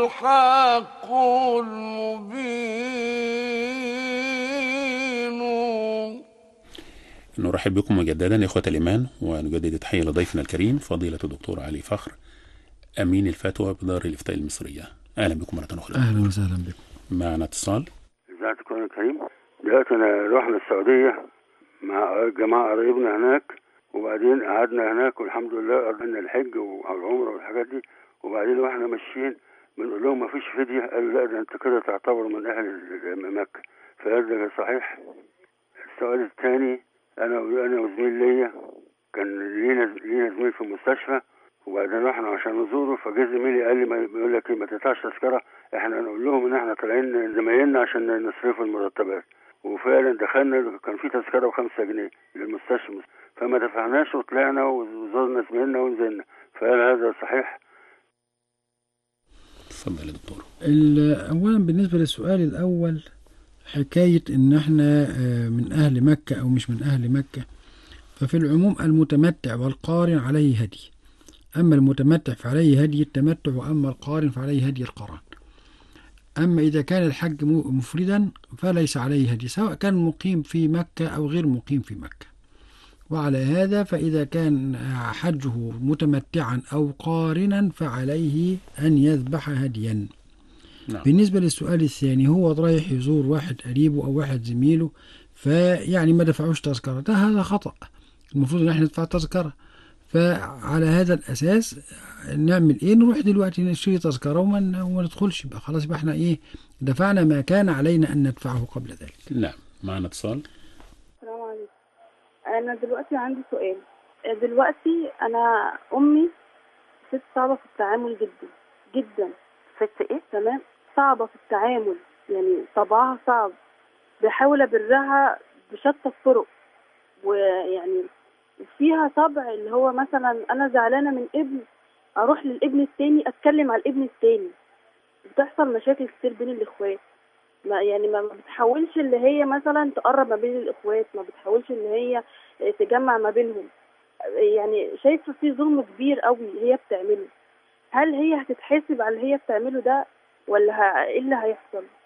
الحق المبين نرحب بكم مجددا إخوة الإيمان ونجدد التحية لضيفنا الكريم فضيلة الدكتور علي فخر أمين الفتوى بدار الإفتاء المصرية أهلا بكم مرة أخرى اهلا وسهلا بكم معنا اتصال ازيك تكون يا كريم دلوقتي انا رحنا السعوديه مع جماعه قرايبنا هناك وبعدين قعدنا هناك والحمد لله قضينا الحج والعمره والحاجات دي وبعدين واحنا ماشيين بنقول لهم ما فيش فديه قالوا لا ده انت كده تعتبر من اهل ال- مكه فقال ده صحيح السؤال الثاني انا انا وزميل ليا كان لينا لينا زميل في المستشفى وبعدين رحنا عشان نزوره فجه زميلي قال لي ما بيقول لك ايه ما تدفعش تذكره احنا نقول لهم ان احنا طالعين زمايلنا عشان نصرفوا المرتبات وفعلا دخلنا كان في تذكره بخمسة جنيه للمستشفى فما دفعناش وطلعنا وزرنا زمايلنا ونزلنا فهل هذا صحيح؟ اتفضل يا دكتور ال- اولا بالنسبه للسؤال الاول حكايه ان احنا آه، من اهل مكه او مش من اهل مكه ففي العموم المتمتع والقارن عليه هدي اما المتمتع فعليه هدي التمتع واما القارن فعليه هدي القران اما اذا كان الحج م- مفردا فليس عليه هدي سواء كان مقيم في مكه او غير مقيم في مكه وعلى هذا فإذا كان حجه متمتعا أو قارنا فعليه أن يذبح هديا نعم. بالنسبة للسؤال الثاني هو رايح يزور واحد قريبه أو واحد زميله فيعني ما دفعوش تذكرة ده هذا خطأ المفروض ان احنا ندفع تذكرة فعلى هذا الأساس نعمل ايه نروح دلوقتي نشتري تذكرة وما ن- وما ندخلش يبقى خلاص يبقى احنا ايه دفعنا ما كان علينا أن ندفعه قبل ذلك نعم معنا اتصال السلام عليكم انا دلوقتي عندي سؤال دلوقتي انا امي ست صعبه في التعامل جدا جدا ست ايه تمام صعبه في التعامل يعني طبعها صعب بحاول ابرها بشتى الطرق ويعني فيها طبع اللي هو مثلا انا زعلانه من ابن اروح للابن التاني اتكلم على الابن التاني بتحصل مشاكل كتير بين الاخوات ما يعني ما ما بتحاولش اللي هي مثلا تقرب ما بين الاخوات ما بتحاولش اللي هي تجمع ما بينهم يعني شايفه في ظلم كبير قوي هي بتعمله هل هي هتتحاسب على اللي هي بتعمله ده ولا ه- ايه اللي هيحصل